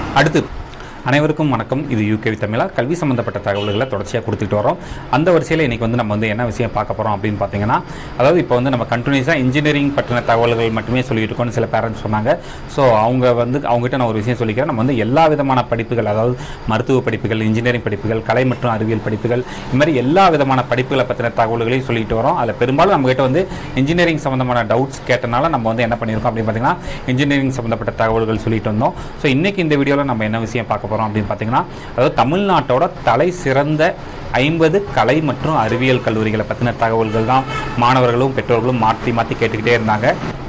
அடுத்து அனைவருக்கும் வணக்கம் இது யூகே தமிழா கல்வி சம்மந்தப்பட்ட தகவல்களை தொடர்ச்சியாக கொடுத்துட்டு வரோம் அந்த வரிசையில் இன்றைக்கி வந்து நம்ம வந்து என்ன விஷயம் பார்க்க போகிறோம் அப்படின்னு பார்த்தீங்கன்னா அதாவது இப்போ வந்து நம்ம கண்டினியூஸாக இன்ஜினியரிங் பற்றின தகவல்கள் மட்டுமே சொல்லிட்டு இருக்கோம்னு சில பேரண்ட்ஸ் சொன்னாங்க ஸோ அவங்க வந்து அவங்ககிட்ட நான் ஒரு விஷயம் சொல்லிக்கிறேன் நம்ம வந்து எல்லா விதமான படிப்புகள் அதாவது மருத்துவ படிப்புகள் இன்ஜினியரிங் படிப்புகள் கலை மற்றும் அறிவியல் படிப்புகள் இது மாதிரி எல்லா விதமான படிப்புகளை பற்றின தகவல்களையும் சொல்லிட்டு வரோம் அதில் பெரும்பாலும் நம்மகிட்ட வந்து இன்ஜினியரிங் சம்மந்தமான டவுட்ஸ் கேட்டனால நம்ம வந்து என்ன பண்ணியிருக்கோம் அப்படின்னு பார்த்தீங்கன்னா இன்ஜினியரிங் சம்மந்தப்பட்ட தகவல்கள் சொல்லிட்டு வந்தோம் ஸோ இன்றைக்கி இந்த வீடியோவில் நம்ம என்ன விஷயம் பார்க்க போகிறோம் அப்படின்னு பார்த்தீங்கன்னா அதாவது தமிழ்நாட்டோட தலை சிறந்த ஐம்பது கலை மற்றும் அறிவியல் கல்லூரிகளை பற்றின தகவல்கள் தான் மாணவர்களும் பெற்றோர்களும் மாற்றி மாற்றி கேட்டுக்கிட்டே இருந்தாங்க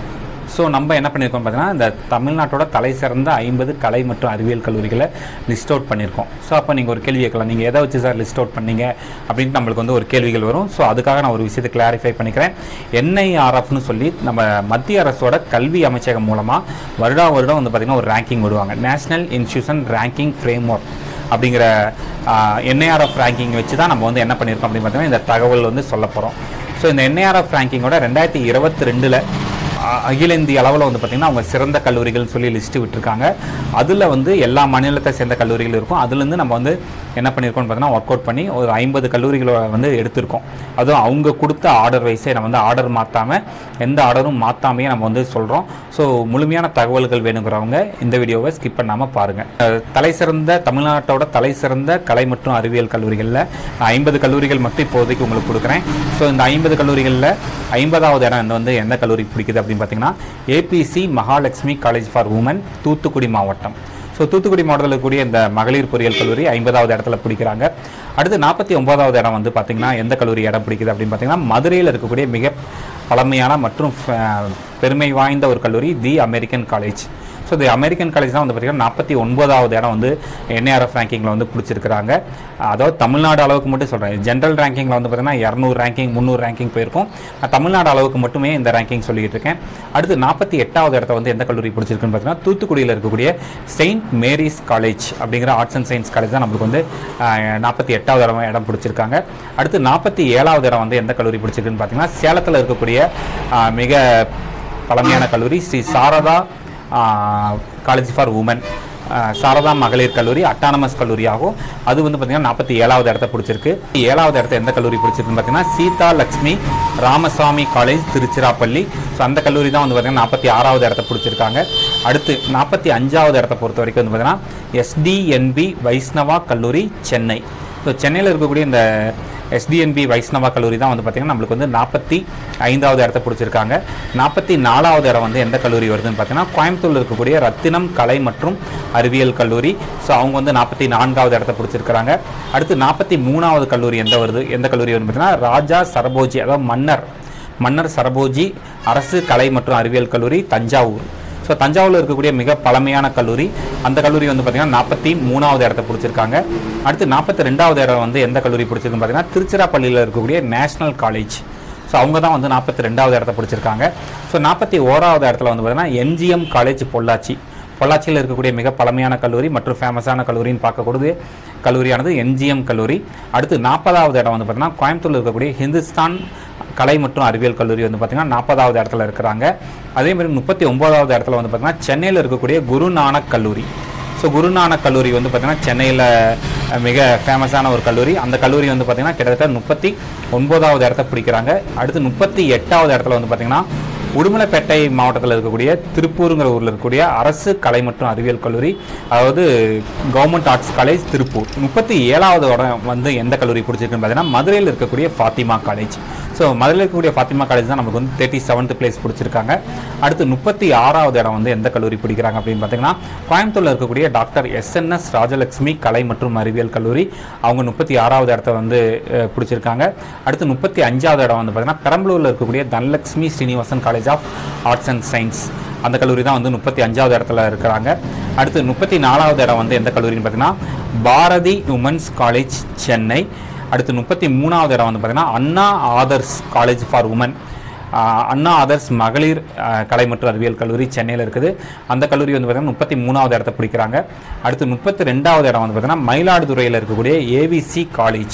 ஸோ நம்ம என்ன பண்ணியிருக்கோம் பார்த்தீங்கன்னா இந்த தமிழ்நாட்டோட தலை சிறந்த ஐம்பது கலை மற்றும் அறிவியல் கல்லூரிகளை லிஸ்ட் அவுட் பண்ணியிருக்கோம் ஸோ அப்போ நீங்கள் ஒரு கேள்வி கேட்கலாம் நீங்கள் எதை வச்சு சார் லிஸ்ட் அவுட் பண்ணீங்க அப்படின்ட்டு நம்மளுக்கு வந்து ஒரு கேள்விகள் வரும் ஸோ அதுக்காக நான் ஒரு விஷயத்தை கிளாரிஃபை பண்ணிக்கிறேன் என்ஐஆர்எஃப்னு சொல்லி நம்ம மத்திய அரசோட கல்வி அமைச்சகம் மூலமாக வருடா வருடம் வந்து பார்த்திங்கன்னா ஒரு ரேங்கிங் விடுவாங்க national institution ranking framework அப்படிங்கிற என்ஐஆர்எஃப் ரேங்கிங் வச்சு தான் நம்ம வந்து என்ன பண்ணியிருக்கோம் அப்படின்னு பார்த்தீங்கன்னா இந்த தகவல் வந்து சொல்ல போகிறோம் ஸோ இந்த என்ஐஆர்எஃப் ரேங்கிங்கோட ரெண்டாயிரத்தி இருபத்தி ரெண்டில் அகில இந்திய அளவில் வந்து பார்த்திங்கன்னா அவங்க சிறந்த கல்லூரிகள்னு சொல்லி லிஸ்ட்டு விட்டுருக்காங்க அதில் வந்து எல்லா மாநிலத்தை சேர்ந்த கல்லூரிகள் இருக்கும் அதுலேருந்து நம்ம வந்து என்ன பண்ணியிருக்கோம்னு பார்த்தீங்கன்னா ஒர்க் அவுட் பண்ணி ஒரு ஐம்பது கல்லூரிகளை வந்து எடுத்திருக்கோம் அதுவும் அவங்க கொடுத்த ஆர்டர் வைஸே நம்ம வந்து ஆர்டர் மாற்றாமல் எந்த ஆர்டரும் மாற்றாமையே நம்ம வந்து சொல்கிறோம் ஸோ முழுமையான தகவல்கள் வேணுங்கிறவங்க இந்த வீடியோவை ஸ்கிப் பண்ணாமல் பாருங்கள் தலை சிறந்த தமிழ்நாட்டோட தலை சிறந்த கலை மற்றும் அறிவியல் கல்லூரிகளில் ஐம்பது கல்லூரிகள் மட்டும் இப்போதைக்கு உங்களுக்கு கொடுக்குறேன் ஸோ இந்த ஐம்பது கல்லூரிகளில் ஐம்பதாவது இடம் இந்த வந்து எந்த கல்லூரி பிடிக்குது அப்படின்னு பார்த்தீங்கன்னா ABC Mahalakshmi college for women Thoothukudi மாவட்டம் ஸோ தூத்துக்குடி மாவட்டத்தில் இருக்கக்கூடிய இந்த மகளிர் பொறியியல் கல்லூரி ஐம்பதாவது இடத்துல பிடிக்கிறாங்க அடுத்து நாற்பத்தி ஒன்பதாவது இடம் வந்து பார்த்திங்கன்னா எந்த கல்லூரி இடம் பிடிக்குது அப்படின்னு பார்த்தீங்கன்னா மதுரையில் இருக்கக்கூடிய மிக பழமையான மற்றும் அஹ், பெருமை வாய்ந்த ஒரு கல்லூரி the American college so the American college தான் வந்து பார்த்திங்கன்னா நாற்பத்தி ஒன்பதாவது இடம் வந்து என்ஏஆர்எஃப் ரேங்கிங்கில் வந்து பிடிச்சிருக்கிறாங்க அதாவது தமிழ்நாடு அளவுக்கு மட்டும் சொல்கிறேன் ஜென்ரல் ரேங்கிங்கில் வந்து பார்த்திங்கன்னா இரநூறு ரேங்கிங் முந்நூறு ரேங்கிங் போயிருக்கும் நான் தமிழ்நாடு அளவுக்கு மட்டுமே இந்த ரேங்கிங் சொல்லிட்டு இருக்கேன் அடுத்து நாற்பத்தி எட்டாவது இடத்த வந்து எந்த கல்லூரி பிடிச்சிருக்குன்னு பார்த்தீங்கன்னா தூத்துக்குடியில் இருக்கக்கூடிய செயின்ட் மேரிஸ் காலேஜ் அப்படிங்கிற ஆர்ட்ஸ் அண்ட் சயின்ஸ் காலேஜ் தான் நம்மளுக்கு வந்து நாற்பத்தி எட்டாவது இடம் இடம் பிடிச்சிருக்காங்க அடுத்து நாற்பத்தி ஏழாவது இடம் வந்து எந்த கல்லூரி பிடிச்சிருக்குன்னு பார்த்தீங்கன்னா சேலத்தில் இருக்கக்கூடிய ஆஹ், மிக பழமையான கல்லூரி Sri Sarada college for women Sarada மகளிர் கல்லூரி அட்டானமஸ் கல்லூரியாகும் அது வந்து பார்த்திங்கன்னா நாற்பத்தி ஏழாவது இடத்த பிடிச்சிருக்கு ஏழாவது இடத்த எந்த கல்லூரி பிடிச்சிருக்குன்னு பார்த்தீங்கன்னா சீதா லக்ஷ்மி ராமசாமி காலேஜ் திருச்சிராப்பள்ளி ஸோ அந்த கல்லூரி தான் வந்து பார்த்திங்கன்னா நாற்பத்தி ஆறாவது இடத்த பிடிச்சிருக்காங்க அடுத்து நாற்பத்தி அஞ்சாவது இடத்த பொறுத்த வரைக்கும் வந்து பார்த்திங்கன்னா எஸ்டிஎன்பி வைஷ்ணவா கல்லூரி சென்னை ஸோ சென்னையில் இருக்கக்கூடிய இந்த எஸ்டிஎன்பி வைஷ்ணவா கல்லூரி தான் வந்து பார்த்திங்கன்னா நம்மளுக்கு வந்து நாற்பத்தி ஐந்தாவது இடத்த பிடிச்சிருக்காங்க நாற்பத்தி நாலாவது இடம் வந்து எந்த கல்லூரி வருதுன்னு பார்த்தீங்கன்னா கோயம்புத்தூரில் இருக்கக்கூடிய ரத்தினம் கலை மற்றும் அறிவியல் கல்லூரி ஸோ அவங்க வந்து நாற்பத்தி நான்காவது இடத்த பிடிச்சிருக்கிறாங்க அடுத்து நாற்பத்தி மூணாவது கல்லூரி எந்த வருது எந்த கல்லூரி வருதுன்னு பார்த்தீங்கன்னா ராஜா சரபோஜி அதாவது மன்னர் மன்னர் சரபோஜி அரசு கலை மற்றும் அறிவியல் கல்லூரி தஞ்சாவூர் ஸோ தஞ்சாவூரில் இருக்கக்கூடிய மிக பழமையான கல்லூரி அந்த கல்லூரி வந்து பார்த்திங்கன்னா நாற்பத்தி மூணாவது இடத்த பிடிச்சிருக்காங்க அடுத்து நாற்பத்தி ரெண்டாவது இடம் வந்து எந்த கல்லூரி பிடிச்சிருக்குன்னு பார்த்தீங்கன்னா திருச்சிராப்பள்ளியில் இருக்கக்கூடிய நேஷனல் காலேஜ் ஸோ அவங்க தான் வந்து நாற்பத்தி ரெண்டாவது இடத்த பிடிச்சிருக்காங்க ஸோ நாற்பத்தி ஓராவது இடத்துல வந்து பார்த்தீங்கன்னா எம்ஜிஎம் காலேஜ் பொள்ளாச்சி பொள்ளாச்சியில் இருக்கக்கூடிய மிக பழமையான கல்லூரி மற்றும் ஃபேமஸான கல்லூரின்னு பார்க்கக்கூடிய கல்லூரியானது எம்ஜிஎம் கல்லூரி அடுத்து நாற்பதாவது இடம் வந்து பார்த்தீங்கன்னா கோயம்புத்தூரில் இருக்கக்கூடிய ஹிந்துஸ்தான் கலை மற்றும் அறிவியல் கல்லூரி வந்து பார்த்திங்கன்னா நாற்பதாவது இடத்துல இருக்கிறாங்க அதே மாதிரி முப்பத்தி ஒம்போதாவது இடத்துல வந்து பார்த்திங்கன்னா சென்னையில் இருக்கக்கூடிய குரு நானக் கல்லூரி ஸோ குருநானக் கல்லூரி வந்து பார்த்திங்கன்னா சென்னையில் மிக ஃபேமஸான ஒரு கல்லூரி அந்த கல்லூரி வந்து பார்த்திங்கன்னா கிட்டத்தட்ட முப்பத்தி ஒன்பதாவது இடத்த பிடிக்கிறாங்க அடுத்து முப்பத்தி எட்டாவது இடத்துல வந்து பார்த்திங்கன்னா உடுமலைப்பேட்டை மாவட்டத்தில் இருக்கக்கூடிய திருப்பூருங்கிற ஊரில் இருக்கக்கூடிய அரசு கலை மற்றும் அறிவியல் கல்லூரி அதாவது கவர்மெண்ட் ஆர்ட்ஸ் காலேஜ் திருப்பூர் முப்பத்தி ஏழாவது இடம் வந்து எந்த கல்லூரி பிடிச்சிருக்குன்னு பார்த்தீங்கன்னா மதுரையில் இருக்கக்கூடிய ஃபாத்திமா காலேஜ் ஸோ மதுரையில் இருக்கக்கூடிய ஃபாத்திமா காலேஜ் தான் நமக்கு வந்து தேர்ட்டி செவன்த் பிளேஸ் பிடிச்சிருக்காங்க அடுத்து முப்பத்தி ஆறாவது இடம் வந்து எந்த கல்லூரி பிடிக்கிறாங்க அப்படின்னு பார்த்தீங்கன்னா கோயம்புத்தூரில் இருக்கக்கூடிய டாக்டர் எஸ்என்எஸ் ராஜலட்சுமி கலை மற்றும் அறிவியல் கல்லூரி அவங்க முப்பத்தி ஆறாவது இடத்த வந்து அஹ், பிடிச்சிருக்காங்க அடுத்து முப்பத்தி அஞ்சாவது இடம் வந்து பார்த்தீங்கன்னா பெரம்பலூரில் இருக்கக்கூடிய Dhanalakshmi Srinivasan college of arts and science அந்த கல்லூரி தான் வந்து முப்பத்தி அஞ்சாவது இடத்துல இருக்கிறாங்க அடுத்து முப்பத்தி நாலாவது இடம் வந்து எந்த கல்லூரின்னு பார்த்தீங்கன்னா பாரதி உமன்ஸ் காலேஜ் சென்னை அடுத்து முப்பத்தி மூணாவது இடம் வந்து பார்த்தீங்கன்னா Anna Adarsh college for women Anna Adarsh மகளிர் ஆஹ், கலை மற்றும் அறிவியல் கல்லூரி சென்னையில் இருக்குது அந்த கல்லூரி வந்து பார்த்தீங்கன்னா முப்பத்தி மூணாவது இடத்த பிடிக்கிறாங்க அடுத்து முப்பத்தி ரெண்டாவது இடம் வந்து பார்த்தீங்கன்னா மயிலாடுதுறையில் இருக்கக்கூடிய ஏவிசி காலேஜ்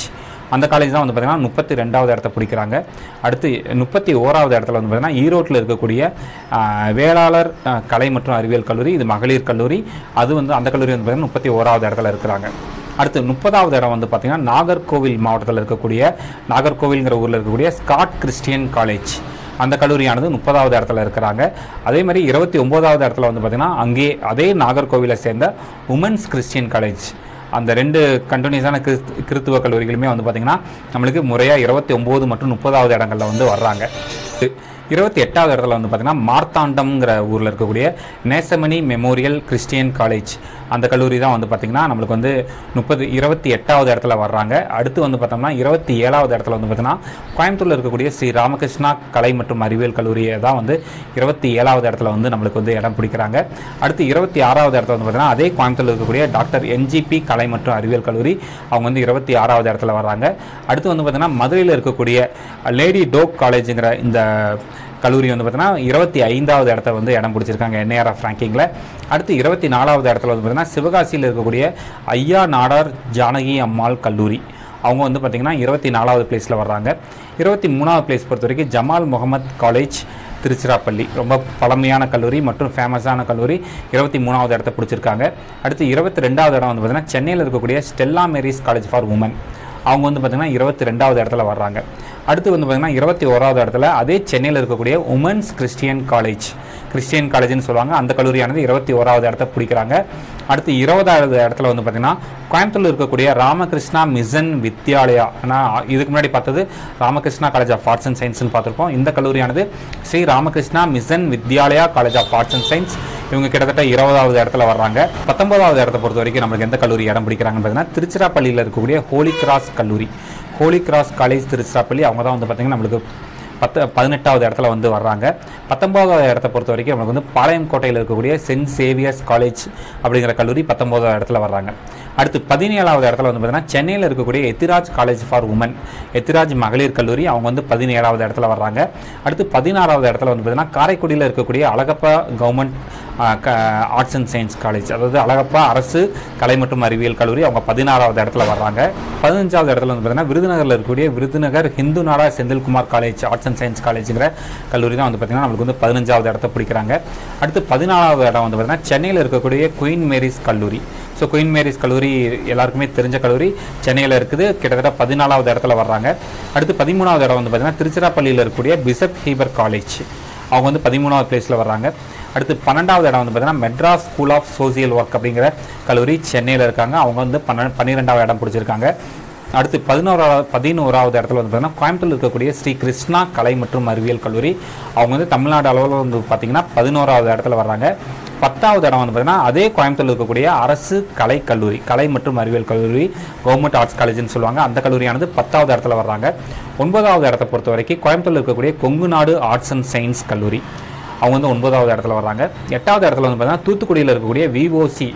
அந்த காலேஜ் தான் வந்து பார்த்திங்கன்னா முப்பத்தி ரெண்டாவது இடத்த பிடிக்கிறாங்க அடுத்து முப்பத்தி ஓராவது இடத்துல வந்து பார்த்திங்கன்னா ஈரோட்டில் இருக்கக்கூடிய ஆஹ், வேளாளர் ஆஹ், கலை மற்றும் அறிவியல் கல்லூரி இது மகளிர் கல்லூரி அது வந்து அந்த கல்லூரி வந்து பார்த்திங்கன்னா முப்பத்தி ஓராவது இடத்துல இருக்கிறாங்க அடுத்து முப்பதாவது இடம் வந்து பார்த்திங்கன்னா நாகர்கோவில் மாவட்டத்தில் இருக்கக்கூடிய நாகர்கோவில்ங்கிற ஊரில் இருக்கக்கூடிய ஸ்காட் கிறிஸ்டியன் காலேஜ் அந்த கல்லூரியானது முப்பதாவது இடத்துல இருக்கிறாங்க அதே மாதிரி இருபத்தி ஒம்போதாவது இடத்துல வந்து பார்த்திங்கன்னா அங்கே அதே நாகர்கோவிலை சேர்ந்த உமன்ஸ் கிறிஸ்டியன் காலேஜ் அந்த ரெண்டு கண்டினியூஸான கிறிஸ்து கிறித்துவ கல்லூரிகளுமே வந்து பார்த்திங்கன்னா நம்மளுக்கு முறையாக இருபத்தி ஒம்பது மற்றும் முப்பதாவது இடங்களில் வந்து வர்றாங்க இருபத்தி எட்டாவது இடத்துல வந்து பார்த்திங்கன்னா மார்த்தாண்டம்ங்கிற ஊரில் இருக்கக்கூடிய நேசமணி மெமோரியல் கிறிஸ்டியன் காலேஜ் அந்த கல்லூரி தான் வந்து பார்த்திங்கன்னா நம்மளுக்கு வந்து முப்பது இருபத்தி எட்டாவது இடத்துல வர்றாங்க அடுத்து வந்து பார்த்தோம்னா இருபத்தி ஏழாவது இடத்துல வந்து பார்த்திங்கன்னா கோயம்புத்தூரில் இருக்கக்கூடிய ஸ்ரீ ராமகிருஷ்ணா கலை மற்றும் அறிவியல் கல்லூரியை தான் வந்து இருபத்தி ஏழாவது இடத்துல வந்து நம்மளுக்கு வந்து இடம் பிடிக்கிறாங்க அடுத்து இருபத்தி ஆறாவது இடத்துல வந்து பார்த்திங்கன்னா அதே கோயம்புத்தூரில் இருக்கக்கூடிய டாக்டர் என்ஜிபி கலை மற்றும் அறிவியல் கல்லூரி அவங்க வந்து இருபத்தி ஆறாவது இடத்துல வர்றாங்க அடுத்து வந்து பார்த்திங்கன்னா மதுரையில் இருக்கக்கூடிய லேடி டோப் காலேஜுங்கிற இந்த கல்லூரி வந்து பார்த்தீங்கன்னா இருபத்தி ஐந்தாவது இடத்த வந்து இடம் பிடிச்சிருக்காங்க என்ஏஆர்எஃப் ரேங்கிங்கில் அடுத்து இருபத்தி நாலாவது இடத்துல வந்து பார்த்தீங்கன்னா சிவகாசியில் இருக்கக்கூடிய ஐயா நாடார் ஜானகி அம்மாள் கல்லூரி அவங்க வந்து பார்த்திங்கன்னா இருபத்தி நாலாவது பிளேஸில் வர்றாங்க இருபத்தி மூணாவது பிளேஸ் பொறுத்த வரைக்கும் ஜமால் முகமது காலேஜ் திருச்சிராப்பள்ளி ரொம்ப பழமையான கல்லூரி மற்றும் ஃபேமஸான கல்லூரி இருபத்தி மூணாவது இடத்த பிடிச்சிருக்காங்க அடுத்து இருபத்தி ரெண்டாவது இடம் வந்து பார்த்திங்கன்னா சென்னையில் இருக்கக்கூடிய Stella Mary's college for women அவங்க வந்து பார்த்திங்கன்னா இருபத்தி ரெண்டாவது இடத்துல வர்றாங்க அடுத்து வந்து பார்த்திங்கன்னா இருபத்தி ஓராவது இடத்துல அதே சென்னையில் இருக்கக்கூடிய உமன்ஸ் கிறிஸ்டியன் காலேஜ் கிறிஸ்டியன் காலேஜ்னு சொல்லுவாங்க அந்த கல்லூரியானது இருபத்தி ஓராவது இடத்த பிடிக்கிறாங்க அடுத்து இருபதாவது இடத்துல வந்து பார்த்திங்கன்னா கோயம்புத்தூரில் இருக்கக்கூடிய ராமகிருஷ்ணா மிஷன் வித்யாலயா ஆனால் இதுக்கு முன்னாடி பார்த்தது Ramakrishna college of arts and சயின்ஸ்னு பார்த்துருப்போம் இந்த கல்லூரியானது Sri Ramakrishna mission Vidyalaya college of arts and science இவங்க கிட்டத்தட்ட இருபதாவது இடத்துல வர்றாங்க பத்தொன்பதாவது இடத்த பொறுத்த வரைக்கும் நம்மளுக்கு எந்த கல்லூரி இடம் பிடிக்கிறாங்கன்னு பார்த்தீங்கன்னா திருச்சிராப்பள்ளியில் இருக்கக்கூடிய ஹோலி கிராஸ் கல்லூரி ஹோலி கிராஸ் காலேஜ் திருச்சிராப்பள்ளி அவங்க தான் வந்து பார்த்திங்கன்னா நம்மளுக்கு பத்து பதினெட்டாவது இடத்துல வந்து வர்றாங்க பத்தொன்பதாவது இடத்த பொறுத்த வரைக்கும் நம்மளுக்கு வந்து பாளையங்கோட்டையில் இருக்கக்கூடிய சென்ட் சேவியர்ஸ் காலேஜ் அப்படிங்கிற கல்லூரி பத்தொன்பதாவது இடத்துல வர்றாங்க அடுத்து பதினேழாவது இடத்துல வந்து பார்த்தீங்கன்னா சென்னையில் இருக்கக்கூடிய Ethiraj college for women Ethiraj மகளிர் கல்லூரி அவங்க வந்து பதினேழாவது இடத்துல வர்றாங்க அடுத்து பதினாறாவது இடத்துல வந்து பார்த்தீங்கன்னா காரைக்குடியில் இருக்கக்கூடிய Alagappa government arts and science college அதாவது அழகப்பா அரசு கலை மற்றும் அறிவியல் கல்லூரி அவங்க பதினாறாவது இடத்துல வர்றாங்க பதினஞ்சாவது இடத்துல வந்து பார்த்தீங்கன்னா விருதுநகரில் இருக்கக்கூடிய Virudhunagar Hindu Nadar Senthilkumar college arts and science காலேஜுங்கிற கல்லூரி தான் வந்து பார்த்தீங்கன்னா நம்மளுக்கு வந்து பதினஞ்சாவது இடத்த பிடிக்கிறாங்க அடுத்து பதினாலாவது இடம் வந்து பார்த்தீங்கன்னா சென்னையில் இருக்கக்கூடிய குயின் மேரிஸ் கல்லூரி ஸோ குயின் மேரிஸ் கல்லூரி எல்லாருக்குமே தெரிஞ்ச கல்லூரி சென்னையில் இருக்குது கிட்டத்தட்ட பதினாலாவது இடத்துல வர்றாங்க அடுத்து பதிமூணாவது இடம் வந்து பார்த்தீங்கன்னா திருச்சிராப்பள்ளியில் இருக்கக்கூடிய பிசப் ஹீபர் காலேஜ் அவங்க வந்து பதிமூணாவது பிளேஸில் வர்றாங்க அடுத்து பன்னெண்டாவது இடம் வந்து பார்த்தீங்கன்னா Madras school of social work அப்படிங்கிற கல்லூரி சென்னையில் இருக்காங்க அவங்க வந்து பன்ன பன்னிரெண்டாவது இடம் பிடிச்சிருக்காங்க அடுத்து பதினோராவது பதினோராவது இடத்துல வந்து பார்த்தீங்கன்னா கோயம்புத்தூர் இருக்கக்கூடிய ஸ்ரீ கிருஷ்ணா கலை மற்றும் அறிவியல் கல்லூரி அவங்க வந்து தமிழ்நாடு அளவில் வந்து பார்த்தீங்கன்னா பதினோராவது இடத்துல வர்றாங்க பத்தாவது இடம் வந்து பார்த்தீங்கன்னா அதே கோயம்புத்தூர்ல இருக்கக்கூடிய அரசு கலை கல்லூரி கலை மற்றும் அறிவியல் கல்லூரி கவர்மெண்ட் ஆர்ட்ஸ் காலேஜ்னு சொல்லுவாங்க அந்த கல்லூரியானது பத்தாவது இடத்துல வர்றாங்க ஒன்பதாவது இடத்தை பொறுத்த வரைக்கும் கோயம்புத்தூர்ல இருக்கக்கூடிய கொங்கு நாடு ஆர்ட்ஸ் அண்ட் சயின்ஸ் கல்லூரி அவங்க வந்து ஒன்பதாவது இடத்துல வர்றாங்க எட்டாவது இடத்துல வந்து பார்த்தீங்கன்னா தூத்துக்குடியில் இருக்கக்கூடிய விஓசி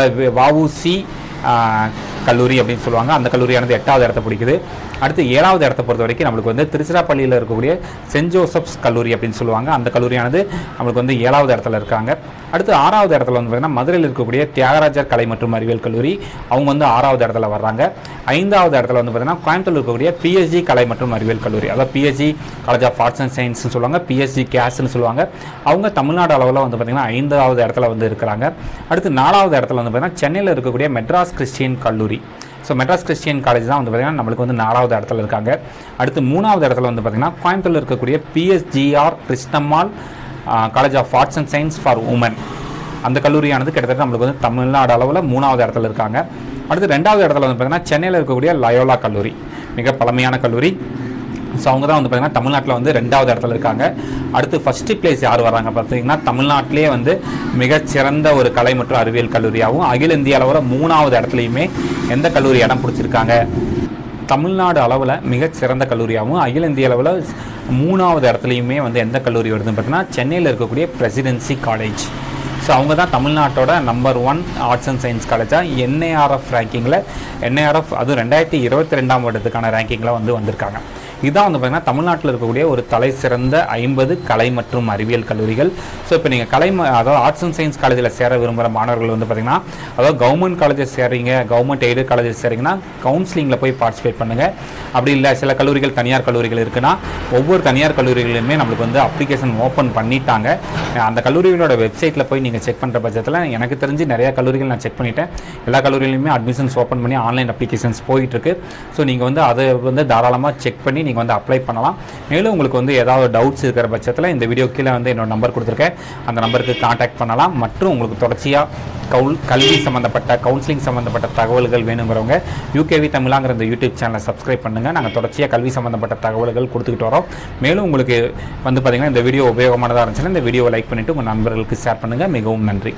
வஉசி கல்லூரி அப்படின்னு சொல்லுவாங்க அந்த கல்லூரியானது எட்டாவது இடத்த பிடிக்குது அடுத்து ஏழாவது இடத்த பொறுத்த வரைக்கும் நம்மளுக்கு வந்து திருச்சிராப்பள்ளியில் இருக்கக்கூடிய சென்ட் ஜோசப்ஸ் கல்லூரி அப்படின்னு சொல்லுவாங்க அந்த கல்லூரியானது நம்மளுக்கு வந்து ஏழாவது இடத்துல இருக்காங்க அடுத்து ஆறாவது இடத்துல வந்து பார்த்தீங்கன்னா மதுரையில் இருக்கக்கூடிய தியாகராஜர் கலை மற்றும் அறிவியல் கல்லூரி அவங்க வந்து ஆறாவது இடத்துல வர்றாங்க ஐந்தாவது இடத்துல வந்து பார்த்தீங்கன்னா கோயம்புத்தூர் இருக்கக்கூடிய பிஎஸ்ஜி கலை மற்றும் அறிவியல் கல்லூரி அதாவது PSG college of arts and சயின்ஸ்னு சொல்லுவாங்க பிஎஸ்ஜி கேஸ்ன்னு சொல்லுவாங்க அவங்க தமிழ்நாடு அளவில் வந்து பார்த்தீங்கன்னா ஐந்தாவது இடத்துல வந்து இருக்கிறாங்க அடுத்து நாலாவது இடத்துல வந்து பார்த்தீங்கன்னா சென்னையில் இருக்கக்கூடிய மெட்ராஸ் கிறிஸ்டியன் கல்லூரி ஸோ மெட்ராஸ் கிறிஸ்டியன் காலேஜ் தான் வந்து பார்த்தீங்கன்னா நம்மளுக்கு வந்து நாலாவது இடத்துல இருக்காங்க அடுத்து மூணாவது இடத்துல வந்து பார்த்தீங்கன்னா கோயம்புத்தூரில் இருக்கக்கூடிய PSGR Krishnammal college of arts and science for women அந்த கல்லூரியானது கிட்டத்தட்ட நம்மளுக்கு வந்து தமிழ்நாடு அளவில் மூணாவது இடத்துல இருக்காங்க அடுத்து ரெண்டாவது இடத்துல வந்து பார்த்தீங்கன்னா சென்னையில் இருக்கக்கூடிய லயோலா கல்லூரி மிக பழமையான கல்லூரி ஸோ அவங்க தான் வந்து பார்த்தீங்கன்னா தமிழ்நாட்டில் வந்து ரெண்டாவது இடத்துல இருக்காங்க அடுத்து ஃபஸ்ட்டு பிளேஸ் யார் வராங்க பார்த்தீங்கன்னா தமிழ்நாட்டிலேயே வந்து மிகச்சிறந்த ஒரு கலை மற்றும் அறிவியல் கல்லூரியாகவும் அகில இந்திய அளவில் மூணாவது இடத்துலையுமே எந்த கல்லூரி இடம் பிடிச்சிருக்காங்க தமிழ்நாடு அளவில் மிகச்சிறந்த கல்லூரியாகவும் அகில இந்திய அளவில் மூணாவது இடத்துலையுமே வந்து எந்த கல்லூரி வருதுன்னு பார்த்தீங்கன்னா சென்னையில் இருக்கக்கூடிய பிரசிடென்சி காலேஜ் ஸோ அவங்க தான் தமிழ்நாட்டோட number one arts and science காலேஜாக என்ஏஆர்எஃப் ரேங்கிங்கில் என்ஏஆர்எஃப் அதுவும் ரெண்டாயிரத்தி இருபத்தி ரெண்டாம் வருடத்துக்கான ரேங்கிங்கில் வந்து வந்திருக்காங்க இதுதான் வந்து பார்த்தீங்கன்னா தமிழ்நாட்டில் இருக்கக்கூடிய ஒரு தலை சிறந்த ஐம்பது கலை மற்றும் அறிவியல் கல்லூரிகள் ஸோ இப்போ நீங்கள் கலை ம- அதாவது ஆர்ட்ஸ் அண்ட் சயின்ஸ் காலேஜில் சேர விரும்புகிற மாணவர்கள் வந்து பார்த்தீங்கன்னா அதாவது கவர்மெண்ட் காலேஜஸ் சேரீங்க கவர்மெண்ட் எய்டு காலேஜஸ் சேரீங்கன்னா கவுன்சிலிங்கில் போய் பார்ட்டிசிபேட் பண்ணுங்கள் அப்படி இல்லை சில கல்லூரிகள் தனியார் கல்லூரிகள் இருக்குன்னா ஒவ்வொரு தனியார் கல்லூரிகளிலுமே நம்மளுக்கு வந்து அப்ளிகேஷன் ஓப்பன் பண்ணிட்டாங்க அந்த கல்லூரிகளோட வெப்சைட்டில் போய் நீங்கள் செக் பண்ணுற பட்சத்தில் எனக்கு தெரிஞ்சு நிறைய கல்லூரிகள் நான் செக் பண்ணிட்டேன் எல்லா கல்லூரியிலுமே அட்மிஷன்ஸ் ஓப்பன் பண்ணி ஆன்லைன் அப்ளிகேஷன்ஸ் போயிட்டுருக்கு ஸோ நீங்கள் வந்து அதை வந்து தாராளமாக செக் பண்ணி நீங்கள் வந்து அப்ளை பண்ணலாம் மேலும் உங்களுக்கு வந்து ஏதாவது டவுட்ஸ் இருக்கிற பட்சத்தில் இந்த வீடியோ கீழே வந்து என்னோட நம்பர் கொடுத்துருக்கேன் அந்த நம்பருக்கு காண்டாக்ட் பண்ணலாம் மற்றும் உங்களுக்கு தொடர்ச்சியாக கவுல் கல்வி சம்மந்தப்பட்ட கவுன்சிலிங் சம்மந்தப்பட்ட தகவல்கள் வேணுங்கிறவங்க யூகேவி தமிழாங்கிற இந்த யூடியூப் சேனலை சப்ஸ்கிரைப் பண்ணுங்கள் நாங்கள் தொடர்ச்சியாக கல்வி சம்மந்தப்பட்ட தகவல்கள் கொடுத்துக்கிட்டு வரோம் மேலும் உங்களுக்கு வந்து பார்த்திங்கன்னா இந்த வீடியோ உபயோகமானதாக இருந்துச்சுன்னா இந்த வீடியோவை லைக் பண்ணிவிட்டு உங்கள் நண்பர்களுக்கு ஷேர் பண்ணுங்கள் மிகவும் நன்றி